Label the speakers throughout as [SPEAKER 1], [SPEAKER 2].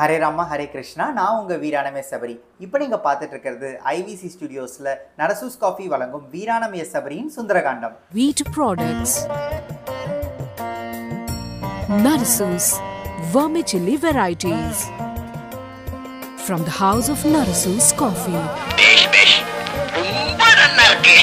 [SPEAKER 1] ஹரே ராமா ஹரே கிருஷ்ணா நான் உங்கள் வீராணமே சபரி இப்போ நீங்கள் பார்த்துட்டு இருக்கிறது ஐவிசி ஸ்டுடியோஸில் நரசூஸ் காஃபி வழங்கும் வீராணமே சபரியின் Sundarakandam
[SPEAKER 2] Wheat products. Narasus vermicelli varieties. From the house of Narasus Coffee.
[SPEAKER 3] பேஷ் பேஷ் ரொம்ப நல்லா இருக்கு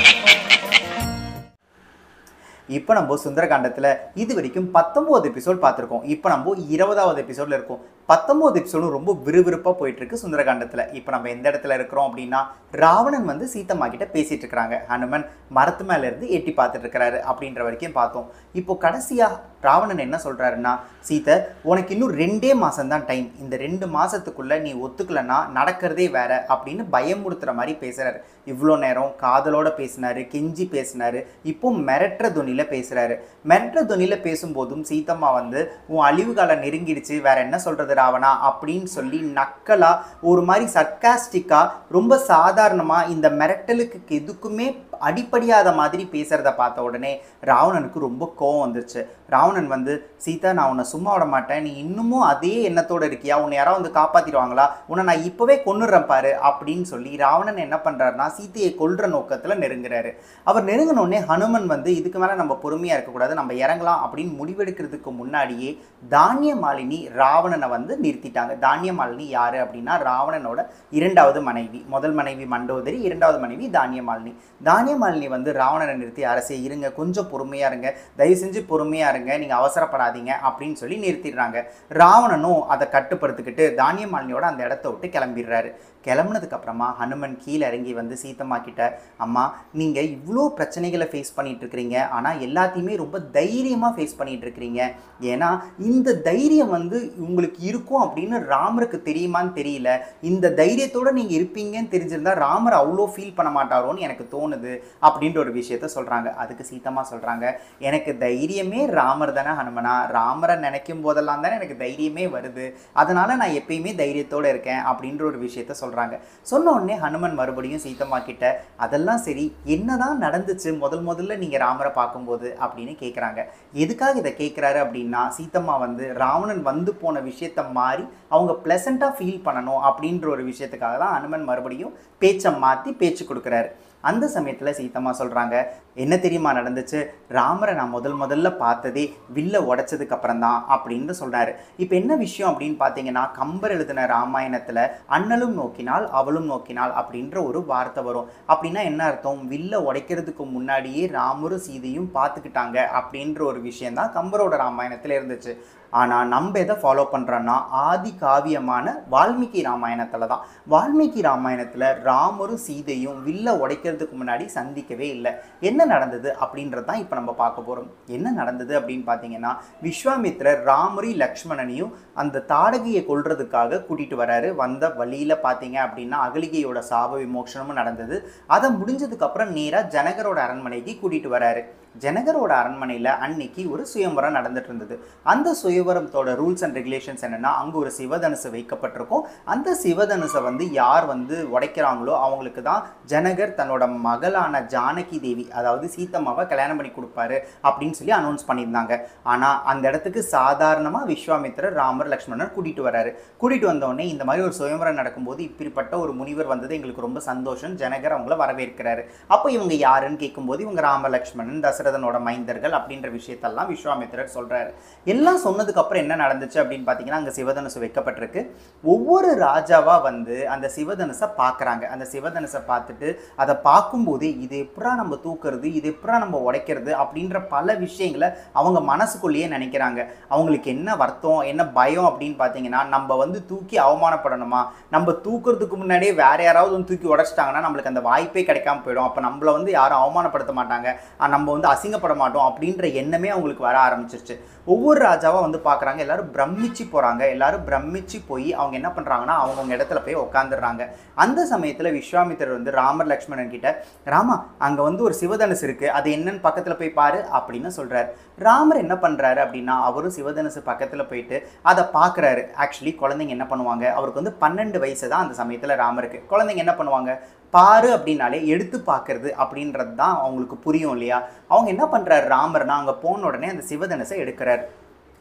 [SPEAKER 1] இப்போ நம்ம சுந்தரகாண்டத்தில் இது வரைக்கும் பத்தொம்போது எபிசோட் பார்த்துருக்கோம் இப்போ நம்ம இருபதாவது எபிசோடில் இருக்கோம் பத்தொம்போது எபிசோடும் ரொம்ப விறுவிறுப்பாக போயிட்டு இருக்கு சுந்தரகாண்டத்தில் இப்போ நம்ம எந்த இடத்துல இருக்கிறோம் அப்படின்னா ராவணன் வந்து சீத்தம்மா கிட்ட பேசிட்டு இருக்கிறாங்க ஹனுமன் மரத்து மேல இருந்து எட்டி பார்த்துட்டு இருக்கிறாரு அப்படின்ற வரைக்கும் பார்த்தோம் இப்போ கடைசியாக ராவணன் என்ன சொல்றாருன்னா சீதை உனக்கு இன்னும் ரெண்டே மாதம் தான் டைம் இந்த ரெண்டு மாசத்துக்குள்ள நீ ஒத்துக்கலன்னா நடக்கிறதே வேற அப்படின்னு பயமுறுத்துற மாதிரி பேசுறாரு இவ்வளோ நேரம் காதலோட பேசினாரு கெஞ்சி பேசினாரு இப்போ மிரட்டுற துணியில பேசுறாரு மிரட்டுற துணியில பேசும்போதும் சீத்தம்மா வந்து உன் அழிவு காலம் நெருங்கிடுச்சு வேற என்ன சொல்றது ராவணா அப்படின்னு சொல்லி நக்கலா ஒரு மாதிரி சர்க்காஸ்டிக்கா ரொம்ப சாதாரணமா இந்த மிரட்டலுக்கு எதுக்குமே அடிப்படையாத மாதிரி பேசுறத பார்த்த உடனே ராவணனுக்கு ரொம்ப கோவம் வந்துருச்சு ராவணன் வந்து சீதா நான் உன்னை சும்மா விட மாட்டேன் நீ இன்னமும் அதே எண்ணத்தோட இருக்கியா உன்னை யாராவது வந்து காப்பாத்திடுவாங்களா உன்னை நான் இப்பவே கொன்னுடுறேன் பாரு அப்படின்னு சொல்லி ராவணன் என்ன பண்றாருன்னா சீதையை கொல்ற நோக்கத்துல நெருங்குறாரு அவர் நெருங்கின உடனே ஹனுமன் வந்து இதுக்கு மேல நம்ம பொறுமையா இருக்கக்கூடாது நம்ம இறங்கலாம் அப்படின்னு முடிவெடுக்கிறதுக்கு முன்னாடியே தானிய மாலினி ராவணனை வந்து நிறுத்திட்டாங்க தானிய மாலினி யாரு அப்படின்னா ராவணனோட இரண்டாவது மனைவி முதல் மனைவி மண்டோதரி இரண்டாவது மனைவி தானிய மாலினி தானிய மாலினி வந்து ராவணனை நிறுத்தி அரசே இருங்க கொஞ்சம் பொறுமையா இருங்க தயவு செஞ்சு பொறுமையா இருங்க நீங்க அவசரப்படாதீங்க அப்படின்னு சொல்லி நிறுத்திடுறாங்க ராவணனும் அதை கட்டுப்படுத்திக்கிட்டு தானிய மாலினியோட அந்த இடத்த விட்டு கிளம்பிடுறாரு கிளம்புனதுக்கு அப்புறமா ஹனுமன் கீழே இறங்கி வந்து சீத்தம்மா கிட்ட அம்மா நீங்க இவ்வளோ பிரச்சனைகளை ஃபேஸ் பண்ணிட்டு இருக்கிறீங்க ஆனா எல்லாத்தையுமே ரொம்ப தைரியமா ஃபேஸ் பண்ணிட்டு இருக்கிறீங்க ஏன்னா இந்த தைரியம் வந்து உங்களுக்கு இருக்கும் அப்படின்னு ராமருக்கு தெரியுமான்னு தெரியல இந்த தைரியத்தோட நீங்க இருப்பீங்கன்னு தெரிஞ்சிருந்தா ராமர் அவ்வளோ ஃபீல் பண்ண மாட்டாரோன்னு எனக்கு தோணுது அப்படின்ற ஒரு விஷயத்த சொல்றாங்க அதுக்கு சீத்தம்மா சொல்றாங்க எனக்கு தைரியமே ராமர் தானே ஹனுமனா ராமரை நினைக்கும் போதெல்லாம் தானே எனக்கு தைரியமே வருது அதனால நான் எப்பயுமே தைரியத்தோட இருக்கேன் அப்படின்ற ஒரு விஷயத்த சொல்றாங்க சொன்ன உடனே ஹனுமன் மறுபடியும் சீத்தம்மா கிட்ட அதெல்லாம் சரி என்னதான் நடந்துச்சு முதல் முதல்ல நீங்க ராமரை பார்க்கும்போது அப்படின்னு கேட்குறாங்க எதுக்காக இதை கேட்குறாரு அப்படின்னா சீத்தம்மா வந்து ராவணன் வந்து போன விஷயத்த மாறி அவங்க ப்ளசண்ட்டாக ஃபீல் பண்ணணும் அப்படின்ற ஒரு விஷயத்துக்காக தான் ஹனுமன் மறுபடியும் பேச்சை மாற்றி பேச்சு கொடுக்குறாரு அந்த சமயத்தில் சீத்தம்மா சொல்கிறாங்க என்ன தெரியுமா நடந்துச்சு ராமரை நான் முதல் முதல்ல பார்த்ததே வில்ல உடைச்சதுக்கு அப்புறம் தான் அப்படின்னு சொல்கிறாரு இப்போ என்ன விஷயம் அப்படின்னு பார்த்தீங்கன்னா கம்பர் எழுதின ராமாயணத்தில் அண்ணலும் நோக்கினால் அவளும் நோக்கினால் அப்படின்ற ஒரு வார்த்தை வரும் அப்படின்னா என்ன அர்த்தம் வில்ல உடைக்கிறதுக்கு முன்னாடியே ராமரும் சீதையும் பார்த்துக்கிட்டாங்க அப்படின்ற ஒரு விஷயம் தான் கம்பரோட ராமாயணத்தில் இருந்துச்சு ஆனால் நம்ம எதை ஃபாலோ பண்ணுறோன்னா ஆதி காவியமான வால்மீகி ராமாயணத்தில் தான் வால்மீகி ராமாயணத்தில் ராமரும் சீதையும் வில்ல உடைக்கிறதுக்கு முன்னாடி சந்திக்கவே இல்லை என்ன நடந்தது அப்படின்றது தான் இப்போ நம்ம பார்க்க போகிறோம் என்ன நடந்தது அப்படின்னு பார்த்தீங்கன்னா விஸ்வாமித்ரர் ராமரையும் லக்ஷ்மணனையும் அந்த தாடகையை கொல்றதுக்காக கூட்டிகிட்டு வராரு வந்த வழியில் பார்த்தீங்க அப்படின்னா அகலிகையோட சாப விமோசனமும் நடந்தது அதை முடிஞ்சதுக்கப்புறம் நேராக ஜனகரோட அரண்மனைக்கு கூட்டிகிட்டு வராரு ஜனகரோட அரண்மனையில் அன்னைக்கு ஒரு சுயம்பரம் நடந்துட்டு இருந்தது அந்த சுயம்பரத்தோட ரூல்ஸ் அண்ட் ரெகுலேஷன்ஸ் என்னன்னா அங்கே ஒரு சிவதனுசு வைக்கப்பட்டிருக்கும் அந்த சிவதனுசை வந்து யார் வந்து உடைக்கிறாங்களோ அவங்களுக்கு தான் ஜனகர் தன்னோட மகளான ஜானகி தேவி அதாவது சீத்தம்மாவை கல்யாணம் பண்ணி கொடுப்பாரு அப்படின்னு சொல்லி அனௌன்ஸ் பண்ணியிருந்தாங்க ஆனால் அந்த இடத்துக்கு சாதாரணமாக விஸ்வாமித்திரர் ராமர் லக்ஷ்மணர் கூட்டிகிட்டு வராரு கூட்டிகிட்டு வந்தோடனே இந்த மாதிரி ஒரு சுயம்பரம் நடக்கும்போது இப்படிப்பட்ட ஒரு முனிவர் வந்தது எங்களுக்கு ரொம்ப சந்தோஷம் ஜனகர் அவங்கள வரவேற்கிறாரு அப்போ இவங்க யாருன்னு கேட்கும்போது இவங்க ராம லக்ஷ்மணன் தசரதனோட மைந்தர்கள் அப்படின்ற விஷயத்தெல்லாம் விஸ்வாமித்திரர் சொல்றாரு எல்லாம் சொன்னதுக்கு அப்புறம் என்ன நடந்துச்சு அப்படின்னு பார்த்தீங்கன்னா அங்கே சிவதனுசு வைக்கப்பட்டிருக்கு ஒவ்வொரு ராஜாவா வந்து அந்த சிவதனுசை பார்க்குறாங்க அந்த சிவதனுசை பார்த்துட்டு அதை பார்க்கும்போதே இது எப்படா நம்ம தூக்குறது இது எப்படா நம்ம உடைக்கிறது அப்படின்ற பல விஷயங்களை அவங்க மனசுக்குள்ளேயே நினைக்கிறாங்க அவங்களுக்கு என்ன வருத்தம் என்ன பயம் அப்படின்னு பார்த்தீங்கன்னா நம்ம வந்து தூக்கி அவமானப்படணுமா நம்ம தூக்குறதுக்கு முன்னாடியே வேற யாராவது வந்து தூக்கி உடைச்சிட்டாங்கன்னா நம்மளுக்கு அந்த வாய்ப்பே கிடைக்காம போயிடும் அப்போ நம்மள வந்து யாரும் அவமானப்படுத்த மாட்டாங்க ஆஹ் நம்ம வந்து அசிங்கப்பட மாட்டோம் அப்படின்ற எண்ணமே அவங்களுக்கு வர ஆரம்பிச்சிருச்சு ஒவ்வொரு ராஜாவா வந்து பார்க்குறாங்க எல்லாரும் பிரமிச்சு போகிறாங்க எல்லாரும் பிரமிச்சு போய் அவங்க என்ன பண்ணுறாங்கன்னா அவங்கவுங்க இடத்துல போய் உட்காந்துடுறாங்க அந்த சமயத்தில் விஸ்வாமித்திரர் வந்து ராமர் லக்ஷ்மணன் கிட்ட ராமா அங்கே வந்து ஒரு சிவதனுசு இருக்குது அது என்னன்னு பக்கத்தில் போய் பாரு அப்படின்னு சொல்கிறார் ராமர் என்ன பண்ணுறாரு அப்படின்னா அவரும் சிவதனுசு பக்கத்தில் போயிட்டு அதை பார்க்குறாரு ஆக்சுவலி குழந்தைங்க என்ன பண்ணுவாங்க அவருக்கு வந்து பன்னெண்டு வயசு தான் அந்த சமயத்தில் ராமருக்கு குழந்தைங்க என்ன பண்ணுவாங்க பாரு அப்படின்னாலே எடுத்து பார்க்கறது அப்படின்றது தான் அவங்களுக்கு புரியும் இல்லையா அவங்க என்ன பண்ணுறாரு ராமர்னா அங்கே போன உடனே அந்த சிவதனுசை எடுக்கிறார்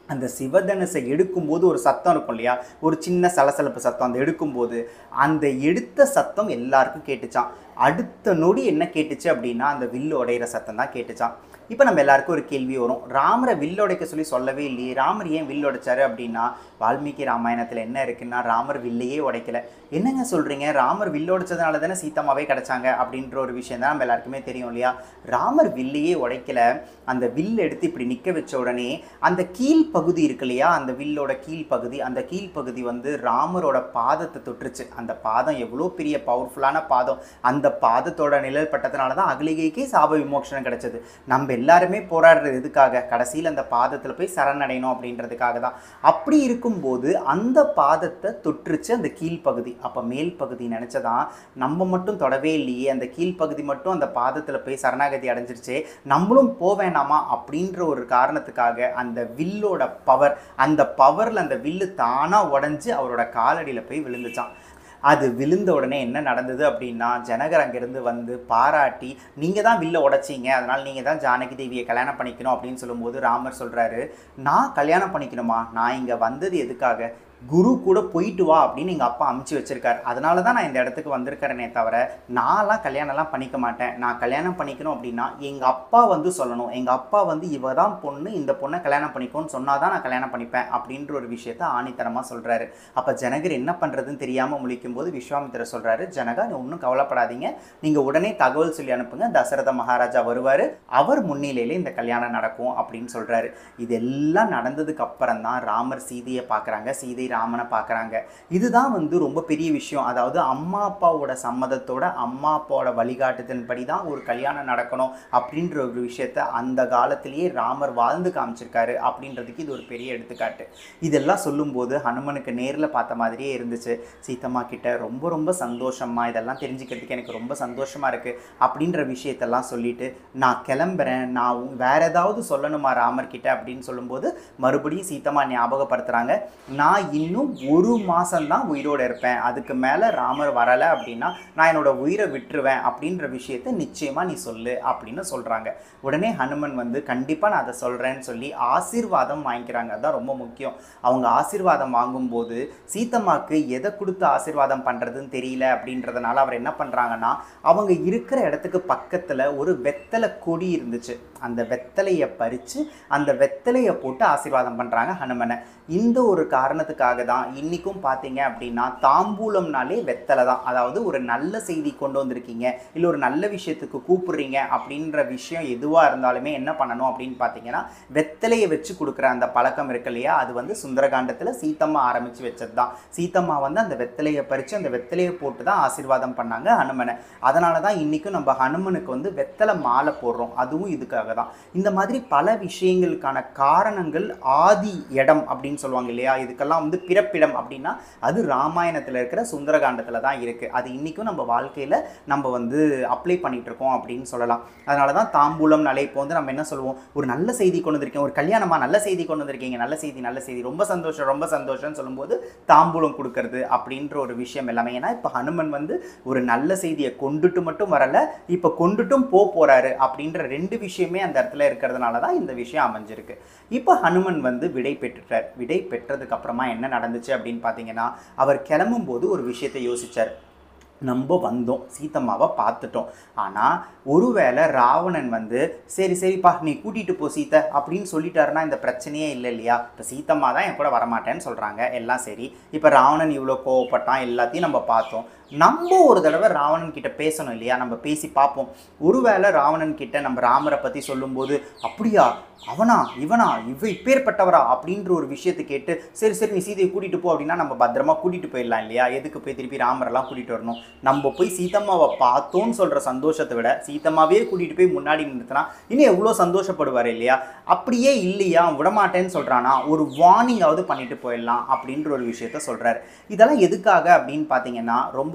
[SPEAKER 1] அந்த சிவதனுசை எடுக்கும்போது ஒரு சத்தம் இருக்கும் இல்லையா ஒரு சின்ன சலசலப்பு சத்தம் அந்த எடுக்கும்போது அந்த எடுத்த சத்தம் எல்லாருக்கும் கேட்டுச்சான் அடுத்த நொடி என்ன கேட்டுச்சு அப்படின்னா அந்த வில்லு உடையிற சத்தம் தான் கேட்டுச்சான் இப்போ நம்ம எல்லாருக்கும் ஒரு கேள்வி வரும் ராமரை வில்லு உடைக்க சொல்லி சொல்லவே இல்லையே ராமர் ஏன் வில்லு உடைச்சாரு அப்படின்னா வால்மீகி ராமாயணத்தில் என்ன இருக்குன்னா ராமர் வில்லையே உடைக்கல என்னங்க சொல்கிறீங்க ராமர் வில்லு உடைச்சதுனால தானே சீத்தம்மாவே கிடச்சாங்க அப்படின்ற ஒரு விஷயம் தான் நம்ம எல்லாருக்குமே தெரியும் இல்லையா ராமர் வில்லையே உடைக்கல அந்த வில் எடுத்து இப்படி நிற்க வச்ச உடனே அந்த கீழ் பகுதி இருக்கு இல்லையா அந்த வில்லோட கீழ் பகுதி அந்த கீழ் பகுதி வந்து ராமரோட பாதத்தை தொட்டுருச்சு அந்த பாதம் எவ்வளோ பெரிய பவர்ஃபுல்லான பாதம் அந்த பாதத்தோட நிழல் பட்டதுனால தான் அகலிகைக்கே சாப விமோசனம் கிடைச்சது நம்ம எல்லாருமே போராடுறது எதுக்காக கடைசியில் அந்த பாதத்தில் போய் சரணடையணும் அப்படின்றதுக்காக தான் அப்படி இருக்கும்போது அந்த பாதத்தை தொற்றுச்சு அந்த கீழ்ப்பகுதி அப்போ மேல் பகுதி நினச்சதான் நம்ம மட்டும் தொடவே இல்லையே அந்த கீழ்ப்பகுதி மட்டும் அந்த பாதத்தில் போய் சரணாகதி அடைஞ்சிருச்சே நம்மளும் போக வேணாமா அப்படின்ற ஒரு காரணத்துக்காக அந்த வில்லோட பவர் அந்த பவரில் அந்த வில்லு தானாக உடஞ்சி அவரோட காலடியில் போய் விழுந்துச்சான் அது விழுந்த உடனே என்ன நடந்தது அப்படின்னா ஜனகர் அங்கேருந்து வந்து பாராட்டி நீங்கள் தான் வில்ல உடைச்சிங்க அதனால் நீங்கள் தான் ஜானகி தேவியை கல்யாணம் பண்ணிக்கணும் அப்படின்னு சொல்லும்போது ராமர் சொல்கிறாரு நான் கல்யாணம் பண்ணிக்கணுமா நான் இங்கே வந்தது எதுக்காக குரு கூட போயிட்டு வா அப்படின்னு எங்கள் அப்பா அமுச்சு வச்சிருக்காரு அதனால தான் நான் இந்த இடத்துக்கு வந்திருக்கிறேனே தவிர நான்லாம் கல்யாணம்லாம் பண்ணிக்க மாட்டேன் நான் கல்யாணம் பண்ணிக்கணும் அப்படின்னா எங்கள் அப்பா வந்து சொல்லணும் எங்கள் அப்பா வந்து இவ தான் பொண்ணு இந்த பொண்ணை கல்யாணம் பண்ணிக்கோன்னு சொன்னால் தான் நான் கல்யாணம் பண்ணிப்பேன் அப்படின்ற ஒரு விஷயத்த ஆணித்தரமாக சொல்கிறாரு அப்போ ஜனகர் என்ன பண்ணுறதுன்னு தெரியாமல் முழிக்கும் போது விஸ்வாமித்திரர் சொல்கிறாரு ஜனகா நீ ஒன்றும் கவலைப்படாதீங்க நீங்கள் உடனே தகவல் சொல்லி அனுப்புங்க தசரத மகாராஜா வருவார் அவர் முன்னிலையிலே இந்த கல்யாணம் நடக்கும் அப்படின்னு சொல்கிறாரு இதெல்லாம் நடந்ததுக்கு அப்புறம் தான் ராமர் சீதையை பார்க்குறாங்க சீதை ராமனை பார்க்குறாங்க இதுதான் வந்து ரொம்ப பெரிய விஷயம் அதாவது அம்மா அப்பாவோட சம்மதத்தோட அம்மா அப்பாவோட வழிகாட்டுதன்படி தான் ஒரு கல்யாணம் நடக்கணும் அப்படின்ற ஒரு விஷயத்த அந்த காலத்திலேயே ராமர் வாழ்ந்து காமிச்சிருக்காரு அப்படின்றதுக்கு இது ஒரு பெரிய எடுத்துக்காட்டு இதெல்லாம் சொல்லும்போது ஹனுமனுக்கு நேரில் பார்த்த மாதிரியே இருந்துச்சு சீத்தம்மா கிட்ட ரொம்ப ரொம்ப சந்தோஷமா இதெல்லாம் தெரிஞ்சுக்கிறதுக்கு எனக்கு ரொம்ப சந்தோஷமா இருக்கு அப்படின்ற விஷயத்தெல்லாம் சொல்லிட்டு நான் கிளம்புறேன் நான் உ- வேற ஏதாவது சொல்லணுமா ராமர் கிட்ட அப்படின்னு சொல்லும்போது மறுபடியும் சீத்தம்மா ஞாபகப்படுத்துறாங்க நான் இன்னும் ஒரு மாசம்தான் உயிரோட இருப்பேன் அதுக்கு மேலே ராமர் வரலை அப்படின்னா நான் என்னோட உயிரை விட்டுருவேன் அப்படின்ற விஷயத்த நிச்சயமா நீ சொல்லு அப்படின்னு சொல்றாங்க உடனே ஹனுமன் வந்து கண்டிப்பா நான் அதை சொல்றேன்னு சொல்லி ஆசீர்வாதம் வாங்கிக்கிறாங்க அதுதான் ரொம்ப முக்கியம் அவங்க ஆசீர்வாதம் வாங்கும்போது சீத்தம்மாக்கு எதை கொடுத்து ஆசீர்வாதம் பண்றதுன்னு தெரியல அப்படின்றதுனால அவர் என்ன பண்றாங்கன்னா அவங்க இருக்கிற இடத்துக்கு பக்கத்துல ஒரு வெத்தலை கொடி இருந்துச்சு அந்த வெத்தலையை பறிச்சு அந்த வெத்தலையை போட்டு ஆசீர்வாதம் பண்றாங்க ஹனுமனை இந்த ஒரு காரணத்துக்காக தான் இன்னைக்கும் பார்த்தீங்க அப்படின்னா தாம்பூலம்னாலே வெத்தலை தான் அதாவது ஒரு நல்ல செய்தி கொண்டு வந்திருக்கீங்க இல்லை ஒரு நல்ல விஷயத்துக்கு கூப்பிடுறீங்க அப்படின்ற விஷயம் எதுவாக இருந்தாலுமே என்ன பண்ணணும் அப்படின்னு பார்த்தீங்கன்னா வெத்தலையை வச்சு கொடுக்குற அந்த பழக்கம் இருக்கு இல்லையா அது வந்து சுந்தரகாண்டத்தில் சீத்தம்மா ஆரம்பித்து வச்சது தான் சீத்தம்மா வந்து அந்த வெத்தலையை பறித்து அந்த வெத்தலையை போட்டு தான் ஆசீர்வாதம் பண்ணாங்க ஹனுமனை அதனால தான் இன்றைக்கும் நம்ம ஹனுமனுக்கு வந்து வெத்தலை மாலை போடுறோம் அதுவும் இதுக்காக தான் இந்த மாதிரி பல விஷயங்களுக்கான காரணங்கள் ஆதி இடம் அப்படின்னு சொல்லுவாங்க இல்லையா இதுக்கெல்லாம் வந்து பிறப்பிடம் அப்படின்னா அது ராமாயணத்தில் இருக்கிற சுந்தரகாண்டத்தில் தான் இருக்குது அது இன்றைக்கும் நம்ம வாழ்க்கையில் நம்ம வந்து அப்ளை பண்ணிட்டு இருக்கோம் அப்படின்னு சொல்லலாம் அதனால தான் தாம்பூலம் நலை இப்போ வந்து நம்ம என்ன சொல்லுவோம் ஒரு நல்ல செய்தி கொண்டு வந்திருக்கீங்க ஒரு கல்யாணமா நல்ல செய்தி கொண்டு வந்திருக்கீங்க நல்ல செய்தி நல்ல செய்தி ரொம்ப சந்தோஷம் ரொம்ப சந்தோஷம்னு சொல்லும்போது தாம்பூலம் கொடுக்கறது அப்படின்ற ஒரு விஷயம் எல்லாமே ஏன்னா இப்போ ஹனுமன் வந்து ஒரு நல்ல செய்தியை கொண்டுட்டு மட்டும் வரல இப்போ கொண்டுட்டும் போ போறாரு அப்படின்ற ரெண்டு விஷயமே அந்த இடத்துல இருக்கிறதுனால தான் இந்த விஷயம் அமைஞ்சிருக்கு இப்போ ஹனுமன் வந்து விடை பெற்றுட்டார் விடை பெற்றதுக்கு அப்புறமா என்ன நடந்துச்சு அப்படின்னு பார்த்தீங்கன்னா அவர் கிளம்பும்போது ஒரு விஷயத்தை யோசிச்சார் நம்ம வந்தோம் சீத்தம்மாவை பார்த்துட்டோம் ஆனால் ஒருவேளை ராவணன் வந்து சரி சரிப்பா நீ கூட்டிகிட்டு போ சீத்தை அப்படின்னு சொல்லிட்டாருன்னா இந்த பிரச்சனையே இல்லை இல்லையா இப்போ சீத்தம்மா தான் என் கூட வரமாட்டேன்னு சொல்கிறாங்க எல்லாம் சரி இப்போ ராவணன் இவ்வளோ கோவப்பட்டான் எல்லாத்தையும் நம்ம பார்த்தோம் நம்ம ஒரு தடவை ராவணன் கிட்ட பேசணும் இல்லையா நம்ம பேசி பார்ப்போம் ஒருவேளை ராவணன் கிட்ட நம்ம ராமரை பற்றி சொல்லும்போது அப்படியா அவனா இவனா இவ இப்பேற்பட்டவரா அப்படின்ற ஒரு விஷயத்தை கேட்டு சரி சரி நீ சீதையை கூட்டிட்டு போ அப்படின்னா நம்ம பத்திரமா கூட்டிட்டு போயிடலாம் இல்லையா எதுக்கு போய் திருப்பி ராமரெல்லாம் கூட்டிட்டு வரணும் நம்ம போய் சீதம்மாவை பார்த்தோன்னு சொல்ற சந்தோஷத்தை விட சீதம்மாவே கூட்டிட்டு போய் முன்னாடி நிறுத்தினா இன்னும் எவ்வளோ சந்தோஷப்படுவார் இல்லையா அப்படியே இல்லையா விடமாட்டேன்னு சொல்றானா ஒரு வார்னிங்காவது பண்ணிட்டு போயிடலாம் அப்படின்ற ஒரு விஷயத்த சொல்றாரு இதெல்லாம் எதுக்காக அப்படின்னு பார்த்தீங்கன்னா ரொம்ப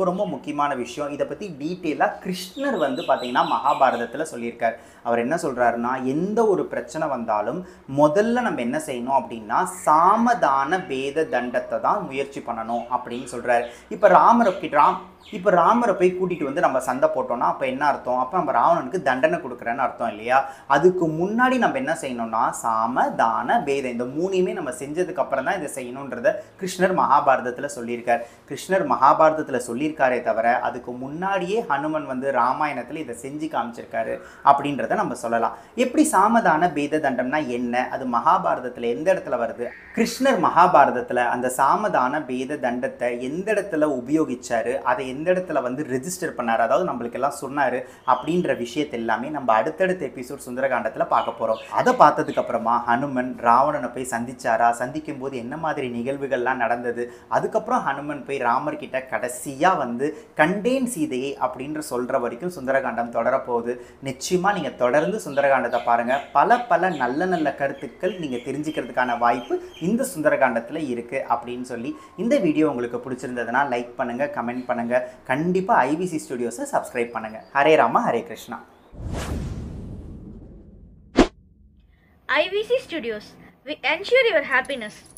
[SPEAKER 1] ரொம்ப முக்கியமான விஷயம் இதை பற்றி டீட்டெயிலாக கிருஷ்ணர் வந்து பார்த்தீங்கன்னா மகாபாரதத்தில் சொல்லியிருக்கார் அவர் என்ன சொல்கிறாருன்னா எந்த ஒரு பிரச்சனை வந்தாலும் முதல்ல நம்ம என்ன செய்யணும் அப்படின்னா சாமதான பேத தண்டத்தை தான் முயற்சி பண்ணணும் அப்படின்னு சொல்கிறார் இப்போ ராமரை ராம் இப்போ ராமரை போய் கூட்டிகிட்டு வந்து நம்ம சண்டை போட்டோம்னா அப்போ என்ன அர்த்தம் அப்போ நம்ம ராவணனுக்கு தண்டனை கொடுக்குறேன்னு அர்த்தம் இல்லையா அதுக்கு முன்னாடி நம்ம என்ன செய்யணும்னா சாம தான பேதம் இந்த மூணையுமே நம்ம செஞ்சதுக்கு அப்புறம் தான் இதை செய்யணுன்றத கிருஷ்ணர் மகாபாரதத்தில் சொல்லியிருக்கார் கிருஷ்ணர் மகாபாரதத்தில் சொல்லியிருக்காரே தவிர அதுக்கு முன்னாடியே ஹனுமன் வந்து ராமாயணத்தில் இதை செஞ்சு காமிச்சிருக்காரு அப்படின்றத நம்ம சொல்லலாம் எப்படி சாமதான பேத தண்டம்னா என்ன அது மகாபாரதத்தில் எந்த இடத்துல வருது கிருஷ்ணர் மகாபாரதத்தில் அந்த சாமதான பேத தண்டத்தை எந்த இடத்துல உபயோகிச்சாரு அதை எந்த இடத்துல வந்து ரெஜிஸ்டர் பண்ணார் அதாவது நம்மளுக்கு எல்லாம் சொன்னார் அப்படின்ற விஷயத்தை எல்லாமே நம்ம அடுத்தடுத்த எபிசோட் சுந்தரகாண்டத்தில் பார்க்க போகிறோம் அதை பார்த்ததுக்கு அப்புறமா ஹனுமன் ராவணனை போய் சந்திச்சாரா சந்திக்கும் போது என்ன மாதிரி நிகழ்வுகள்லாம் நடந்தது அதுக்கப்புறம் ஹனுமன் போய் ராமர் கிட்ட கடைசியாக வந்து கண்டேன் சீதையை அப்படின்ற சொல்கிற வரைக்கும் சுந்தரகாண்டம் தொடரப்போகுது நிச்சயமாக நீங்கள் தொடர்ந்து சுந்தரகாண்டத்தை பாருங்கள் பல பல நல்ல நல்ல கருத்துக்கள் நீங்கள் தெரிஞ்சுக்கிறதுக்கான வாய்ப்பு இந்த சுந்தரகாண்டத்தில் இருக்குது அப்படின்னு சொல்லி இந்த வீடியோ உங்களுக்கு பிடிச்சிருந்ததுன்னா லைக் பண்ணுங்கள் கமெண்ட் பண்ணுங்கள் கண்டிப்பாக ஐபிசி ஸ்டுடியோஸை சப்ஸ்கிரைப் பண்ணுங்கள் Hare Rama Hare Krishna
[SPEAKER 4] IVC Studios. We ensure your happiness.